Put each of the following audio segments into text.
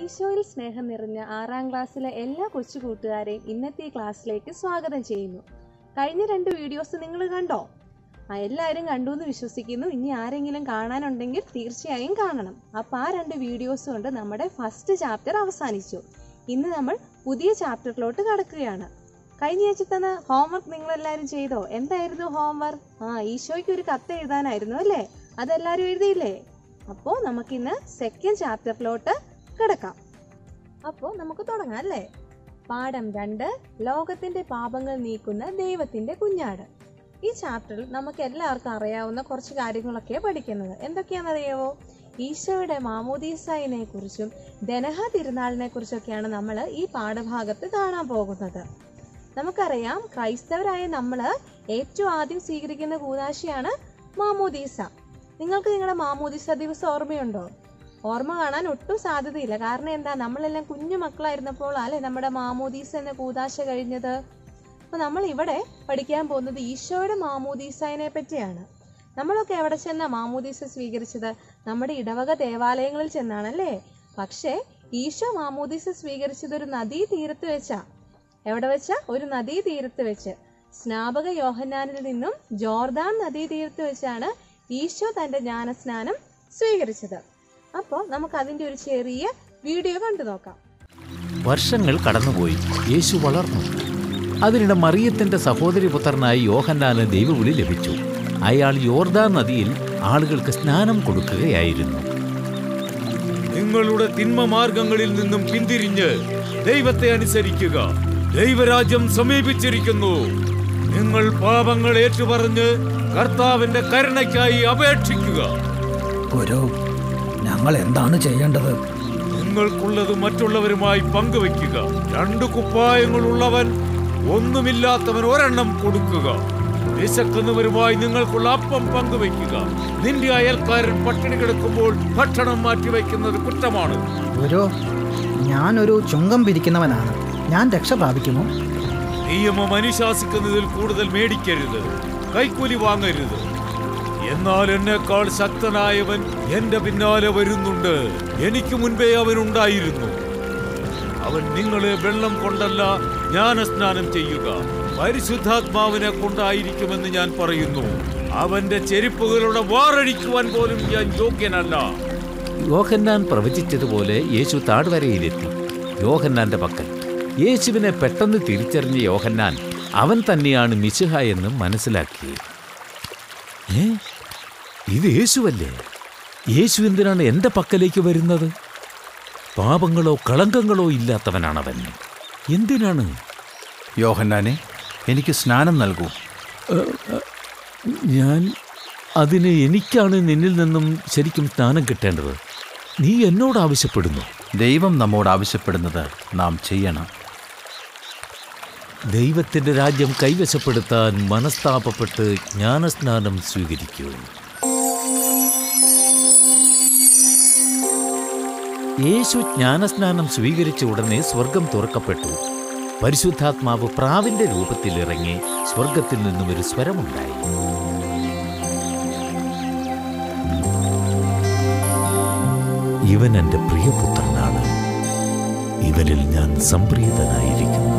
ഈശോയിൽ സ്നേഹം നിറഞ്ഞ ആറാം ക്ലാസ്സിലെ എല്ലാ കൊച്ചു കൂട്ടുകാരെയും ഇന്നത്തെ ഈ ക്ലാസ്സിലേക്ക് സ്വാഗതം ചെയ്യുന്നു കഴിഞ്ഞ രണ്ട് വീഡിയോസ് നിങ്ങൾ കണ്ടോ ആ എല്ലാവരും കണ്ടു എന്ന് വിശ്വസിക്കുന്നു ഇനി ആരെങ്കിലും കാണാനുണ്ടെങ്കിൽ തീർച്ചയായും കാണണം അപ്പോൾ ആ രണ്ട് വീഡിയോസ് കൊണ്ട് നമ്മുടെ ഫസ്റ്റ് ചാപ്റ്റർ അവസാനിച്ചു ഇന്ന് നമ്മൾ പുതിയ ചാപ്റ്ററിലോട്ട് കടക്കുകയാണ് കഴിഞ്ഞ ആഴ്ച തന്ന ഹോംവർക്ക് നിങ്ങൾ എല്ലാവരും ചെയ്തോ എന്തായിരുന്നു ഹോംവർക്ക് ആ ഈശോയ്ക്ക് ഒരു കത്ത് എഴുതാനായിരുന്നു അല്ലേ അതെല്ലാവരും എഴുതിയില്ലേ അപ്പോൾ നമുക്കിന്ന് സെക്കൻഡ് ചാപ്റ്ററിലോട്ട് കിടക്കാം അപ്പോൾ നമുക്ക് തുടങ്ങാം അല്ലേ പാഠം രണ്ട് ലോകത്തിന്റെ പാപങ്ങൾ നീക്കുന്ന ദൈവത്തിന്റെ കുഞ്ഞാട് ഈ ചാപ്റ്ററിൽ നമുക്ക് എല്ലാവർക്കും അറിയാവുന്ന കുറച്ച് കാര്യങ്ങളൊക്കെ പഠിക്കുന്നത് എന്തൊക്കെയാണെന്നറിയാവോ ഈശോയുടെ മാമോദീസായിനെ കുറിച്ചും ദനഹ തിരുനാളിനെ കുറിച്ചൊക്കെയാണ് നമ്മൾ ഈ പാഠഭാഗത്ത് കാണാൻ പോകുന്നത് നമുക്കറിയാം ക്രൈസ്തവരായ നമ്മൾ ഏറ്റവും ആദ്യം സ്വീകരിക്കുന്ന കൂതാശയാണ് മാമോദീസ നിങ്ങൾക്ക് നിങ്ങളുടെ മാമോദീസ ദിവസം ഓർമ്മയുണ്ടോ ഓർമ്മ കാണാൻ ഒട്ടും സാധ്യതയില്ല കാരണം എന്താ നമ്മളെല്ലാം കുഞ്ഞു മക്കളായിരുന്നപ്പോൾ അല്ലെ നമ്മുടെ മാമോദീസ എന്ന കൂതാശ കഴിഞ്ഞത് അപ്പൊ നമ്മൾ ഇവിടെ പഠിക്കാൻ പോകുന്നത് ഈശോയുടെ മാമോദീസനെ പറ്റിയാണ് നമ്മളൊക്കെ എവിടെ ചെന്നാ മാമോദീസ സ്വീകരിച്ചത് നമ്മുടെ ഇടവക ദേവാലയങ്ങളിൽ ചെന്നാണല്ലേ പക്ഷേ ഈശോ മാമോദീസ സ്വീകരിച്ചത് ഒരു നദീ തീരത്ത് വെച്ചാ എവിടെ വെച്ചാ ഒരു നദീ തീരത്ത് വെച്ച് സ്നാപക യോഹന്നാനിൽ നിന്നും ജോർദാൻ നദീ തീരത്ത് വെച്ചാണ് ഈശോ തന്റെ ജ്ഞാനസ്നാനം സ്വീകരിച്ചത് അപ്പോൾ നമുക്ക് അതിന്റെ ഒരു ചെറിയ വീഡിയോ കണ്ടു നോക്കാം വർഷങ്ങൾ കടന്നുപോയി യേശു വളർന്നു അതിനിടെ മറിയത്തിന്റെ സഹോദരി പുത്രനായി യോഹന്നാന് ദൈവവിളി ലഭിച്ചു അയാൾ യോർദാൻ നദിയിൽ ആളുകൾക്ക് സ്നാനം കൊടുക്കുകയായിരുന്നു നിങ്ങളുടെ തിന്മ മാർഗങ്ങളിൽ നിന്നും പിന്തിരിഞ്ഞ് ദൈവത്തെ അനുസരിക്കുക ദൈവരാജ്യം സമീപിച്ചിരിക്കുന്നു നിങ്ങൾ പാപങ്ങൾ ഏറ്റുപറഞ്ഞ് കർത്താവിന്റെ കരുണയ്ക്കായി അപേക്ഷിക്കുക ഗുരു ഞങ്ങൾ എന്താണ് ചെയ്യേണ്ടത് നിങ്ങൾക്കുള്ളത് മറ്റുള്ളവരുമായി പങ്കുവെക്കുക രണ്ട് കുപ്പായങ്ങളുള്ളവൻ ഒന്നുമില്ലാത്തവൻ ഒരെണ്ണം കൊടുക്കുക വിശക്കുന്നവരുമായി നിങ്ങൾക്കുള്ള അപ്പം പങ്കുവെക്കുക നിന്റെ അയൽക്കാരൻ പട്ടിണി കിടക്കുമ്പോൾ ഭക്ഷണം മാറ്റിവെക്കുന്നത് കുറ്റമാണ് ഗുരു ഞാനൊരു ചുങ്കം പിരിക്കുന്നവനാണ് ഞാൻ രക്ഷ പ്രാപിക്കുമോ നിയമം അനുശാസിക്കുന്നതിൽ കൂടുതൽ മേടിക്കരുത് കൈക്കൂലി വാങ്ങരുത് എന്നാൽ എന്നെക്കാൾ ശക്തനായവൻ എന്റെ പിന്നാലെ വരുന്നുണ്ട് എനിക്ക് മുൻപേ അവൻ ഉണ്ടായിരുന്നു അവൻ നിങ്ങളെ വെള്ളം കൊണ്ടല്ല ജ്ഞാനസ്നാനം ചെയ്യുക പരിശുദ്ധാത്മാവിനെ കൊണ്ടായിരിക്കുമെന്ന് ഞാൻ പറയുന്നു അവന്റെ ചെരുപ്പുകളുടെ വാറഴിക്കുവാൻ പോലും ഞാൻ യോഗ്യനല്ല യോഹന്നാൻ പ്രവചിച്ചതുപോലെ യേശു താഴ്വരയിലെത്തി യോഹന്നാന്റെ പക്കൽ യേശുവിനെ പെട്ടെന്ന് തിരിച്ചറിഞ്ഞ യോഹന്നാൻ അവൻ തന്നെയാണ് മിശിഹ എന്ന് മനസ്സിലാക്കി ഏ ഇത് യേശുവല്ലേ യേശു എന്തിനാണ് എൻ്റെ പക്കലേക്ക് വരുന്നത് പാപങ്ങളോ കളങ്കങ്ങളോ ഇല്ലാത്തവനാണവൻ എന്തിനാണ് യോഹന്നാനെ എനിക്ക് സ്നാനം നൽകൂ ഞാൻ അതിന് എനിക്കാണ് നിന്നിൽ നിന്നും ശരിക്കും സ്നാനം കിട്ടേണ്ടത് നീ എന്നോട് ആവശ്യപ്പെടുന്നു ദൈവം നമ്മോട് ആവശ്യപ്പെടുന്നത് നാം ചെയ്യണം ദൈവത്തിന്റെ രാജ്യം കൈവശപ്പെടുത്താൻ മനസ്താപപ്പെട്ട് ജ്ഞാനസ്നാനം സ്വീകരിക്കൂ യേശു ജ്ഞാനസ്നാനം സ്വീകരിച്ച ഉടനെ സ്വർഗം തുറക്കപ്പെട്ടു പരിശുദ്ധാത്മാവ് പ്രാവിന്റെ രൂപത്തിൽ ഇറങ്ങി സ്വർഗത്തിൽ നിന്നും ഒരു സ്വരമുണ്ടായി ഇവൻ എൻ്റെ പ്രിയപുത്രനാണ് ഇവനിൽ ഞാൻ സംപ്രീതനായിരിക്കുന്നു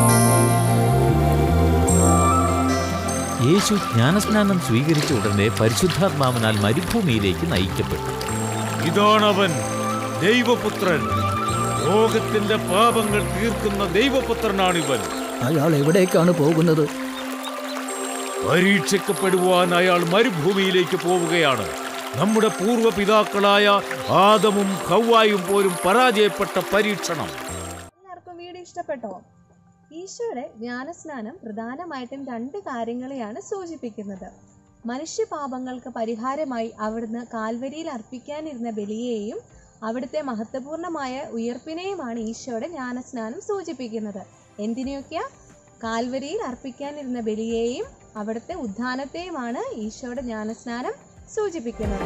യേശു ജ്ഞാനസ്നാനം സ്വീകരിച്ച ഉടനെ പരിശുദ്ധാത്മാവിനാൽ മരുഭൂമിയിലേക്ക് നയിക്കപ്പെട്ടു ഇതാണവൻ ദൈവപുത്രൻ ലോകത്തിന്റെ പാപങ്ങൾ തീർക്കുന്ന ദൈവപുത്രനാണിവൻ അയാൾ എവിടേക്കാണ് പോകുന്നത് പരീക്ഷിക്കപ്പെടുവാൻ അയാൾ മരുഭൂമിയിലേക്ക് പോവുകയാണ് നമ്മുടെ പൂർവ്വ പിതാക്കളായ ആദമും ഹൗവായും പോലും പരാജയപ്പെട്ട പരീക്ഷണം എല്ലാവർക്കും വീഡിയോ ഇഷ്ടപ്പെട്ടോ ഈശോയുടെ ജ്ഞാനസ്നാനം പ്രധാനമായിട്ടും രണ്ട് കാര്യങ്ങളെയാണ് സൂചിപ്പിക്കുന്നത് മനുഷ്യപാപങ്ങൾക്ക് പരിഹാരമായി അവിടുന്ന് കാൽവരിയിൽ അർപ്പിക്കാനിരുന്ന ബലിയെയും അവിടുത്തെ മഹത്വപൂർണമായ ഉയർപ്പിനെയുമാണ് ഈശോയുടെ ജ്ഞാനസ്നാനം സൂചിപ്പിക്കുന്നത് എന്തിനെയൊക്കെയാ കാൽവരിയിൽ അർപ്പിക്കാനിരുന്ന ബലിയെയും അവിടുത്തെ ഉദ്ധാനത്തെയുമാണ് ഈശോയുടെ ജ്ഞാനസ്നാനം സൂചിപ്പിക്കുന്നത്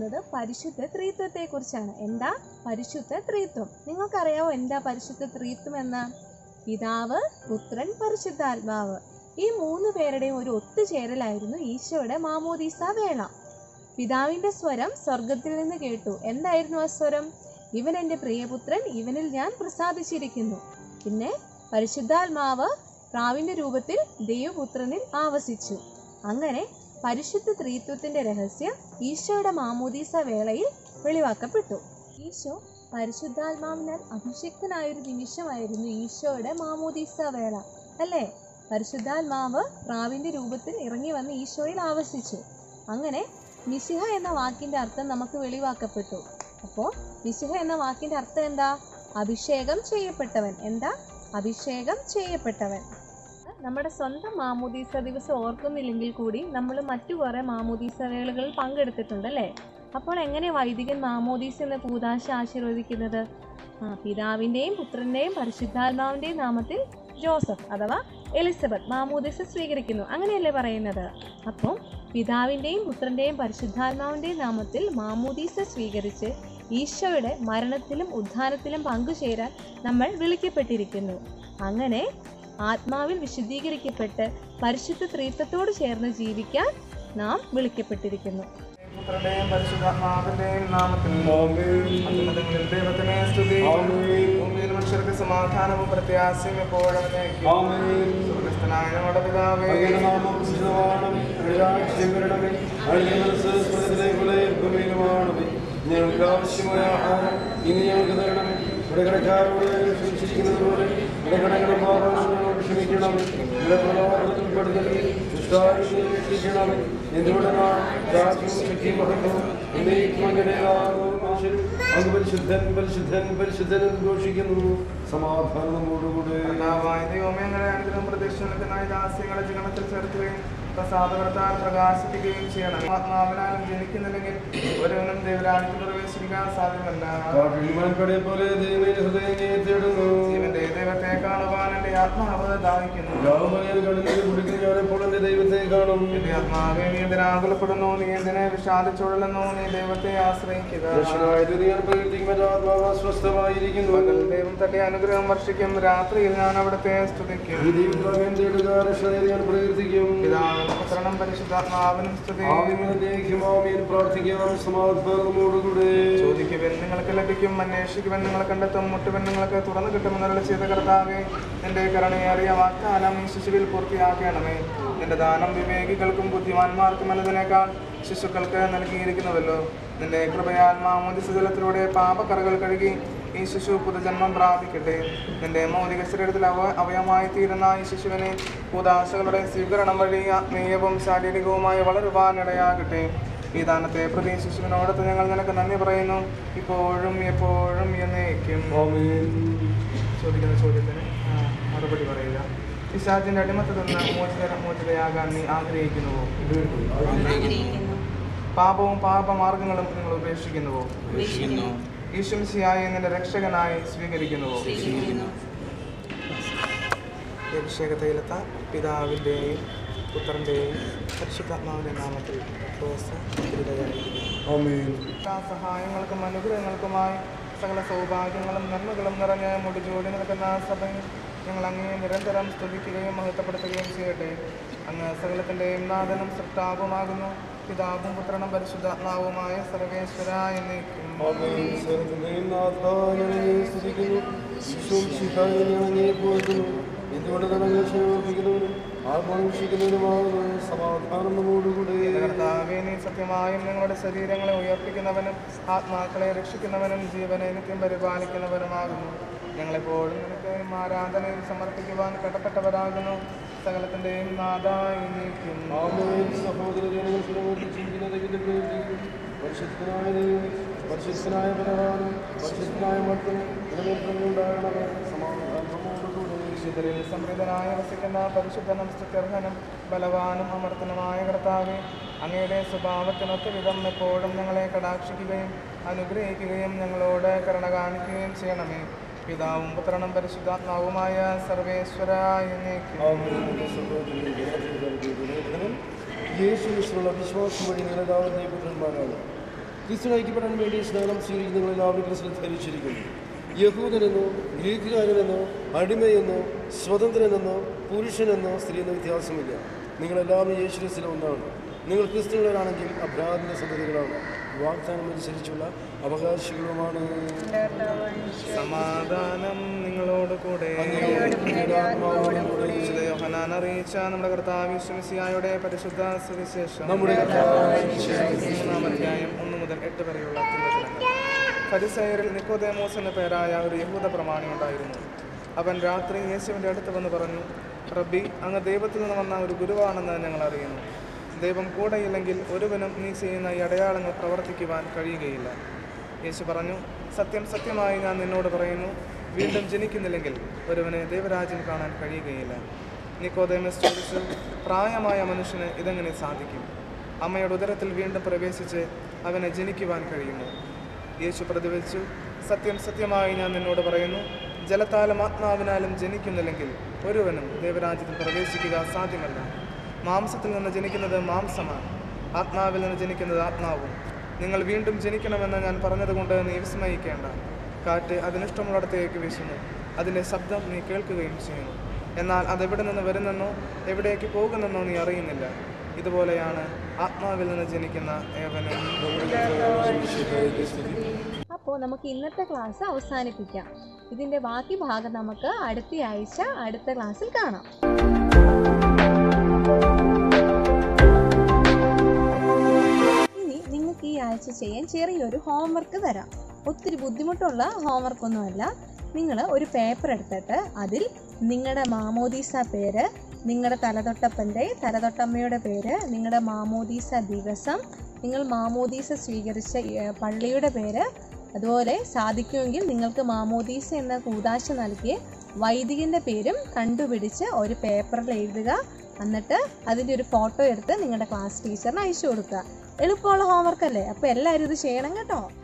പോകുന്നത് പരിശുദ്ധ ത്രിത്വത്തെ കുറിച്ചാണ് എന്താ പരിശുദ്ധ ത്രിത്വം നിങ്ങൾക്കറിയാവോ എന്താ പരിശുദ്ധ ത്രിത്വം എന്ന പിതാവ് പുത്രൻ പരിശുദ്ധാത്മാവ് ഈ മൂന്ന് പേരുടെയും ഒരു ഒത്തുചേരലായിരുന്നു ഈശോയുടെ മാമോദീസ വേള പിതാവിന്റെ സ്വരം സ്വർഗത്തിൽ നിന്ന് കേട്ടു എന്തായിരുന്നു ആ സ്വരം ഇവൻ എൻ്റെ പ്രിയപുത്രൻ ഇവനിൽ ഞാൻ പ്രസാദിച്ചിരിക്കുന്നു പിന്നെ പരിശുദ്ധാത്മാവ് പ്രാവിന്റെ രൂപത്തിൽ ദൈവപുത്രനിൽ ആവസിച്ചു അങ്ങനെ പരിശുദ്ധ ത്രിത്വത്തിന്റെ രഹസ്യം ഈശോയുടെ മാമോദീസ വേളയിൽ വെളിവാക്കപ്പെട്ടു ഈശോ പരിശുദ്ധാത്മാവിനാൽ അഭിഷിക്തനായൊരു നിമിഷമായിരുന്നു ഈശോയുടെ മാമോദീസ വേള അല്ലേ പരിശുദ്ധാത്മാവ് പ്രാവിന്റെ രൂപത്തിൽ ഇറങ്ങി വന്ന് ഈശോയിൽ ആവസിച്ചു അങ്ങനെ മിശിഹ എന്ന വാക്കിന്റെ അർത്ഥം നമുക്ക് വെളിവാക്കപ്പെട്ടു അപ്പോൾ മിശിഹ എന്ന വാക്കിന്റെ അർത്ഥം എന്താ അഭിഷേകം ചെയ്യപ്പെട്ടവൻ എന്താ അഭിഷേകം ചെയ്യപ്പെട്ടവൻ നമ്മുടെ സ്വന്തം മാമോദീസ ദിവസം ഓർക്കുന്നില്ലെങ്കിൽ കൂടി നമ്മൾ മറ്റു കുറേ മാമോദീസ വേളകളിൽ പങ്കെടുത്തിട്ടുണ്ട് അല്ലേ അപ്പോൾ എങ്ങനെ വൈദികൻ മാമോദീസ എന്ന പൂതാശ ആശീർവദിക്കുന്നത് ആ പിതാവിൻ്റെയും പുത്രൻ്റെയും പരിശുദ്ധാത്മാവിൻ്റെയും നാമത്തിൽ ജോസഫ് അഥവാ എലിസബത്ത് മാമോദീസ സ്വീകരിക്കുന്നു അങ്ങനെയല്ലേ പറയുന്നത് അപ്പോൾ പിതാവിൻ്റെയും പുത്രൻ്റെയും പരിശുദ്ധാത്മാവിൻ്റെയും നാമത്തിൽ മാമോദീസ സ്വീകരിച്ച് ഈശോയുടെ മരണത്തിലും ഉദ്ധാനത്തിലും പങ്കുചേരാൻ നമ്മൾ വിളിക്കപ്പെട്ടിരിക്കുന്നു അങ്ങനെ ആത്മാവിൽ വിശുദ്ധീകരിക്കപ്പെട്ട് പരിശുദ്ധ ത്രീത്വത്തോട് ചേർന്ന് ജീവിക്കാൻ നാം വിളിക്കപ്പെട്ടിരിക്കുന്നു പുത്രന്റെയും പരിശുദ്ധാത്മാവിന്റെയും നാമത്തിൽ അത്യുന്നതങ്ങളിൽ ദൈവത്തിനെ സ്തുതി ഭൂമിയിൽ മനുഷ്യർക്ക് സമാധാനവും പ്രത്യാശയും എപ്പോഴും സ്വർഗസ്ഥനായ നമ്മുടെ പിതാവേ ഞങ്ങൾക്ക് ആവശ്യമായ ആഹാരം ഇനി ഞങ്ങൾക്ക് തരണമേ ഇവിടെ കടക്കാരോട് സൂക്ഷിക്കുന്നത് പോലെ ഇവിടെ കടങ്ങളുടെ പാപങ്ങൾ ഞങ്ങളോട് ക്ഷമിക്കണമേ ഇവിടെ പ്രലോഭനത്തിൽ പെടുത്തലേ ദുഷ്ടാരോഗ്യം രക്ഷിക്കണമേ എന്തുകൊണ്ട് നാം രാജ്യവും ശക്തിയും മഹത്വവും എന്നേക്കും അങ്ങനെയാകും അങ്ങ് പരിശുദ്ധൻ പരിശുദ്ധൻ പരിശുദ്ധൻ എന്ന് ഘോഷിക്കുന്നു സമാധാനം നമ്മോടുകൂടെ കർത്താവായ ദൈവമേ ഞങ്ങളുടെ അനുഗ്രഹം പ്രതീക്ഷിക്കുന്നതിനായി ദാസ്യങ്ങളെ ജീവനത്തിൽ ചേർക്കുകയും പ്രസാദവർത്താൻ പ്രകാശിപ്പിക്കുകയും ചെയ്യണം ആത്മാവിനാലും ജനിക്കുന്നില്ലെങ്കിൽ ഒരുവനും ദൈവരാജ്യത്തിൽ പ്രവേശിക്കാൻ സാധ്യമല്ല കാട്ടിൽമാൻപടെ പോലെ ദൈവമേ ഹൃദയത്തെ തേടുന്നു ജീവന്റെ ദൈവത്തെ കാണുവാൻ എന്റെ ആത്മാവ് ദാഹിക്കുന്നു രാമനെ കടലിൽ കുടിക്കുന്ന ഞാനെപ്പോൾ എന്റെ ദൈവത്തെ കാണും എന്റെ ആത്മാവെ നീ എന്തിനാകുലപ്പെടുന്നു നീ എന്തിനെ വിഷാദിച്ചുഴലുന്നു നീ ദൈവത്തെ ആശ്രയിക്കുക ദർശനായത് നീ പ്രകൃതിക്ക് ആത്മാവ് അസ്വസ്ഥമായിരിക്കുന്നു പകൽ ദൈവം തന്റെ അനുഗ്രഹം വർഷിക്കും രാത്രിയിൽ ഞാൻ അവിടുത്തെ സ്തുതിക്കും ഈ ദൈവം തേടുക രക്ഷണയെ ഞാൻ പ്രകീർത്തിക്കും പിതാവിനും പുത്രനും പരിശുദ്ധാത്മാവിനും സ്തുതി ആദ്യം പ്രാർത്ഥിക്കാം സമാധാനമോടുകൂടെ ചോദിക്കുവൻ നിങ്ങൾക്ക് ലഭിക്കും അന്വേഷിക്കുവൻ നിങ്ങൾ കണ്ടെത്തും മുട്ടുവൻ നിങ്ങൾക്ക് തുറന്നു കിട്ടുമെന്നുള്ള ചെയ്ത കർത്താവേ നിന്റെ കരുണയേറിയ വാഗ്ദാനം ഈ ശിശുവിൽ പൂർത്തിയാക്കണമേ നിന്റെ ദാനം വിവേകികൾക്കും ബുദ്ധിമാന്മാർക്കും എന്നതിനേക്കാൾ ശിശുക്കൾക്ക് നൽകിയിരിക്കുന്നുവല്ലോ നിന്റെ കൃപയാൽ മാമോദിസജലത്തിലൂടെ പാപക്കറകൾ കഴുകി ഈ ശിശു പുതുജന്മം പ്രാപിക്കട്ടെ നിന്റെ മൗലിക ശരീരത്തിൽ അവ അവയമായി തീരുന്ന ഈ ശിശുവിനെ കൂതാശകളുടെ സ്വീകരണം വഴി ആത്മീയവും ശാരീരികവുമായി വളരുവാൻ ഇടയാകട്ടെ ഈ ദാനത്തെ പ്രതി ശിശുവിനോടത്ത് ഞങ്ങൾ നിനക്ക് നന്ദി പറയുന്നു ഇപ്പോഴും എപ്പോഴും എന്നേക്കും ചോദിക്കുന്ന ചോദ്യത്തിന് ആ, മറുപടി പറയുക പിശാചിന്റെ അടിമത്തത്തിൽ നിന്ന് മോചിത മോചിതയാകാൻ നീ ആഗ്രഹിക്കുന്നുവോ പാപവും പാപമാർഗങ്ങളും നിങ്ങൾ ഉപേക്ഷിക്കുന്നുവോ ഈശ്വംസിയായി നിന്റെ രക്ഷകനായി സ്വീകരിക്കുന്നുവോ ഈ അഭിഷേക തൈലത്ത പിതാവിൻ്റെയും പുത്രൻ്റെയും പരിശുദ്ധാത്മാവിൻ്റെ നാമത്തിൽ ക്രോസ് ഹൃദയമായിരിക്കുന്നു എല്ലാ സഹായങ്ങൾക്കും അനുഗ്രഹങ്ങൾക്കുമായി സകല സൗഭാഗ്യങ്ങളും നന്മകളും നിറഞ്ഞ മുടിചൂടി നിൽക്കുന്ന സഭയിൽ ഞങ്ങൾ അങ്ങേ നിരന്തരം സ്തുതിക്കുകയും മഹത്വപ്പെടുത്തുകയും ചെയ്യട്ടെ അങ്ങ് സകലത്തിൻ്റെയും നാഥനും സൃഷ്ടാവുമാകുന്നു പിതാവും പുത്രനും പരിശുദ്ധാത്മാവുമായ സർവേശ്വര എന്നേക്കും എന്തുകൊണ്ട് തന്നെ ക്ഷേമിക്കുന്നവനും ആത്മാവിഷിക്കുന്നവനുമാകുന്നു സമാധാനം നമ്മോടുകൂടെ കർത്താവേ നീ സത്യമായും നിങ്ങളുടെ ശരീരങ്ങളെ ഉയർപ്പിക്കുന്നവനും ആത്മാക്കളെ രക്ഷിക്കുന്നവനും ജീവനെ നിത്യം പരിപാലിക്കുന്നവനുമാകുന്നു ഞങ്ങളെപ്പോഴും നിനക്ക് ആരാധനയിൽ സമർപ്പിക്കുവാൻ കടപ്പെട്ടവരാകുന്നു സകലത്തിൻ്റെയും നാഥായി നീക്കും ആമേൻ സഹോദരരെ ജീവിക്കുന്ന ദൈവത്തെ പ്രവർത്തിക്കും പരിശുദ്ധനായ ദൈവം പരിശുദ്ധനായ ബലവാനും പരിശുദ്ധനായ മക്കളും നിലനിൽപ്പുണ്ടാകണമേ സമാധാനം നമ്മോടുകൂടെ വിശുദ്ധരിൽ സമൃദ്ധനായ വസിക്കുന്ന പരിശുദ്ധനും സ്തുത്യർഹനും ബലവാനും അമർത്തനുമായ കർത്താവെ അങ്ങയുടെ സ്വഭാവത്തിനൊത്ത വിധം എപ്പോഴും ഞങ്ങളെ കടാക്ഷിക്കുകയും അനുഗ്രഹിക്കുകയും ഞങ്ങളോട് കരുണ കാണിക്കുകയും ചെയ്യണമേ പിതാവും പുത്രനും പരിശുദ്ധാത്മാവുമായ സർവേശ്വര എന്നേക്കും യേശുവിനുള്ള വിശ്വാസം വഴി നിലതാവുന്ന പുത്രന്മാരാണ് ക്രിസ്തു ഐക്യപ്പെടാൻ വേണ്ടി സ്നാനം സ്വീകരിക്കുന്ന നിങ്ങൾ എല്ലാവരും ക്രിസ്തു ധരിച്ചിരിക്കുന്നു യഹൂദനെന്നോ ഗ്രീക്കുകാരനെന്നോ അടിമയെന്നോ സ്വതന്ത്രനെന്നോ പുരുഷനെന്നോ സ്ത്രീയെന്നോ വ്യത്യാസമില്ല നിങ്ങളെല്ലാവരും യേശുരസിലെ ഒന്നാണ് നിങ്ങൾ ക്രിസ്തുവിലാണെങ്കിൽ അഭ്രാന്ത സന്തതികളാണ് വാഗ്ദാനം അനുസരിച്ചുള്ള അവകാശികളുമാണ് സമാധാനം നിങ്ങളോട് കൂടെ വിശുദ്ധ യോഹന്നാൻ അറിയിച്ച നമ്മുടെ കർത്താവ് ശമിസിയായുടെ പരിശുദ്ധ സുവിശേഷം നമ്മുടെ മൂന്നാം അധ്യായം ഒന്ന് മുതൽ എട്ട് വരെയുള്ള തിരുവചനങ്ങൾ ഫരിസയരിൽ നിക്കോദേമോസ് എന്ന പേരായ ഒരു യഹൂദ പ്രമാണി ഉണ്ടായിരുന്നു അവൻ രാത്രി യേശുവിൻ്റെ അടുത്ത് വന്ന് പറഞ്ഞു റബ്ബി അങ്ങ് ദൈവത്തിൽ നിന്ന് വന്ന ഒരു ഗുരുവാണെന്ന് ഞങ്ങൾ അറിയുന്നു ദൈവം കൂടെയില്ലെങ്കിൽ ഒരുവനും നീ ചെയ്യുന്ന ഈ അടയാളങ്ങൾ പ്രവർത്തിക്കുവാൻ കഴിയുകയില്ല യേശു പറഞ്ഞു സത്യം സത്യമായി ഞാൻ നിന്നോട് പറയുന്നു വീണ്ടും ജനിക്കുന്നില്ലെങ്കിൽ ഒരുവനെ ദൈവരാജ്യം കാണാൻ കഴിയുകയില്ല നിക്കോദേമസ് ചോദിച്ചു പ്രായമായ മനുഷ്യന് ഇതെങ്ങനെ സാധിക്കും അമ്മയുടെ ഉദരത്തിൽ വീണ്ടും പ്രവേശിച്ച് അവനെ ജനിക്കുവാൻ കഴിയുമോ യേശു പ്രതിവച്ചു സത്യം സത്യമായി ഞാൻ നിന്നോട് പറയുന്നു ജലത്താലും ആത്മാവിനാലും ജനിക്കുന്നില്ലെങ്കിൽ ഒരുവനും ദൈവരാജ്യത്തിൽ പ്രവേശിക്കുക സാധ്യമല്ല മാംസത്തിൽ നിന്ന് ജനിക്കുന്നത് മാംസമാണ് ആത്മാവിൽ നിന്ന് ജനിക്കുന്നത് ആത്മാവും നിങ്ങൾ വീണ്ടും ജനിക്കണമെന്ന് ഞാൻ പറഞ്ഞതുകൊണ്ട് നീ വിസ്മയിക്കേണ്ട കാറ്റ് അതിനിഷ്ടമുള്ളിടത്തേക്ക് വീശുന്നു അതിൻ്റെ ശബ്ദം നീ കേൾക്കുകയും ചെയ്യുന്നു എന്നാൽ അതെവിടെ നിന്ന് വരുന്നെന്നോ എവിടേക്ക് പോകുന്നെന്നോ നീ അറിയുന്നില്ല ഇതുപോലെയാണ് ആത്മാവിൽ നിന്ന് ജനിക്കുന്ന ഏവനും അപ്പോൾ നമുക്ക് ഇന്നത്തെ ക്ലാസ് അവസാനിപ്പിക്കാം ഇതിൻ്റെ ബാക്കി ഭാഗം നമുക്ക് അടുത്ത ആഴ്ച അടുത്ത ക്ലാസ്സിൽ കാണാം ഇനി നിങ്ങൾക്ക് ഈ ആഴ്ച ചെയ്യാൻ ചെറിയൊരു ഹോംവർക്ക് തരാം ഒത്തിരി ബുദ്ധിമുട്ടുള്ള ഹോംവർക്ക് ഒന്നുമല്ല നിങ്ങൾ ഒരു പേപ്പർ എടുത്തിട്ട് അതിൽ നിങ്ങളുടെ മാമോദീസ പേര് നിങ്ങളുടെ തലതൊട്ടപ്പൻ്റെ തലതൊട്ടമ്മയുടെ പേര് നിങ്ങളുടെ മാമോദീസ ദിവസം നിങ്ങൾ മാമോദീസ സ്വീകരിച്ച ഏ, പള്ളിയുടെ പേര് അതുപോലെ സാധിക്കുമെങ്കിൽ നിങ്ങൾക്ക് മാമോദീസ എന്ന കൂതാശ നൽകിയ വൈദികൻ്റെ പേരും കണ്ടുപിടിച്ച് ഒരു പേപ്പറിൽ എഴുതുക എന്നിട്ട് അതിൻ്റെ ഒരു ഫോട്ടോ എടുത്ത് നിങ്ങളുടെ ക്ലാസ് ടീച്ചറിന് അയച്ചു കൊടുക്കുക എളുപ്പമുള്ള ഹോംവർക്ക് അല്ലേ അപ്പോൾ എല്ലാവരും ഇത് ചെയ്യണം കേട്ടോ